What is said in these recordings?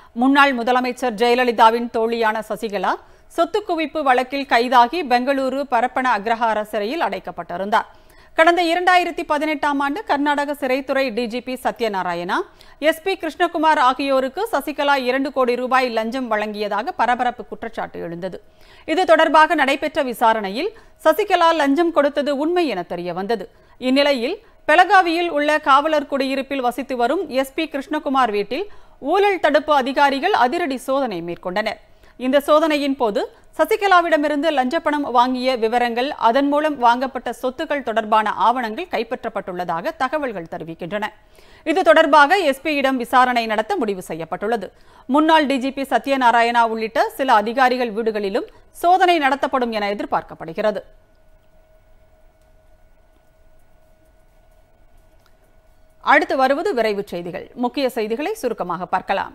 முன்னாள் முதலமைச்சர் ஜெயலலிதாவின் தோழியான சசிகலா சொத்து குவிப்பு வழக்கில் கைதாகி பெங்களூரு பரப்பன அக்ரஹார சிறையில் அடைக்கப்பட்டிருந்தார் கடந்த இரண்டாயிரத்தி பதினெட்டாம் ஆண்டு கர்நாடக சிறைத்துறை டிஜிபி சத்யநாராயணா எஸ்பி கிருஷ்ணகுமார் ஆகியோருக்கு சசிகலா இரண்டு கோடி ரூபாய் லஞ்சம் வழங்கியதாக பரபரப்பு குற்றச்சாட்டு எழுந்தது இது தொடர்பாக நடைபெற்ற விசாரணையில் சசிகலா லஞ்சம் கொடுத்தது உண்மை என தெரிய வந்தது இந்நிலையில் பெலகாவியில் உள்ள காவலர் குடியிருப்பில் வசித்து வரும் எஸ்பி கிருஷ்ணகுமார் வீட்டில் ஊழல் தடுப்பு அதிகாரிகள் அதிரடி சோதனை மேற்கொண்டனர் இந்த சோதனையின் போது சசிகலாவிடமிருந்து லஞ்சப்பணம் வாங்கிய விவரங்கள் அதன் மூலம் வாங்கப்பட்ட சொத்துக்கள் தொடர்பான ஆவணங்கள் கைப்பற்றப்பட்டுள்ளதாக தகவல்கள் தெரிவிக்கின்றன இது தொடர்பாக எஸ்பியிடம் விசாரணை நடத்த முடிவு செய்யப்பட்டுள்ளது முன்னாள் டிஜிபி சத்யநாராயணா உள்ளிட்ட சில அதிகாரிகள் வீடுகளிலும் சோதனை நடத்தப்படும் என எதிர்பார்க்கப்படுகிறது அடுத்து வருவது விரைவுச் செய்திகள் முக்கிய செய்திகளை சுருக்கமாக பார்க்கலாம்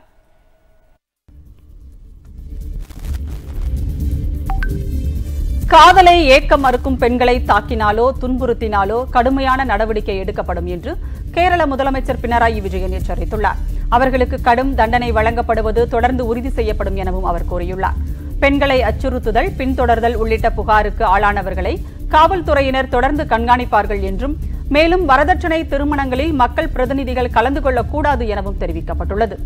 காதலை ஏற்க மறுக்கும் பெண்களை தாக்கினாலோ துன்புறுத்தினாலோ கடுமையான நடவடிக்கை எடுக்கப்படும் என்று கேரள முதலமைச்சர் பினராயி விஜயன் எச்சரித்துள்ளார் அவர்களுக்கு கடும் தண்டனை வழங்கப்படுவது தொடர்ந்து உறுதி செய்யப்படும் எனவும் அவர் கூறியுள்ளார் பெண்களை அச்சுறுத்துதல் பின்தொடர்தல் உள்ளிட்ட புகாருக்கு ஆளானவர்களை காவல்துறையினர் தொடர்ந்து கண்காணிப்பார்கள் என்றும் மேலும் வரதட்சணை திருமணங்களில் மக்கள் பிரதிநிதிகள் கலந்து கொள்ளக்கூடாது எனவும் தெரிவிக்கப்பட்டுள்ளது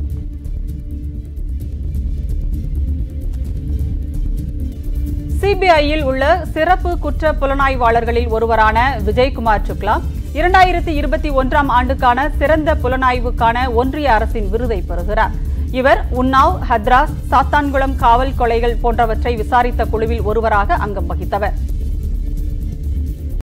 சிபிஐயில் உள்ள சிறப்பு குற்ற புலனாய்வாளர்களில் ஒருவரான விஜய்குமார் சுக்லா இரண்டாயிரத்தி இருபத்தி ஒன்றாம் ஆண்டுக்கான சிறந்த புலனாய்வுக்கான ஒன்றிய அரசின் விருதை பெறுகிறார் இவர் உன்னாவ் ஹத்ராஸ் சாத்தான்குளம் காவல் கொலைகள் போன்றவற்றை விசாரித்த குழுவில் ஒருவராக அங்கம் வகித்தவர்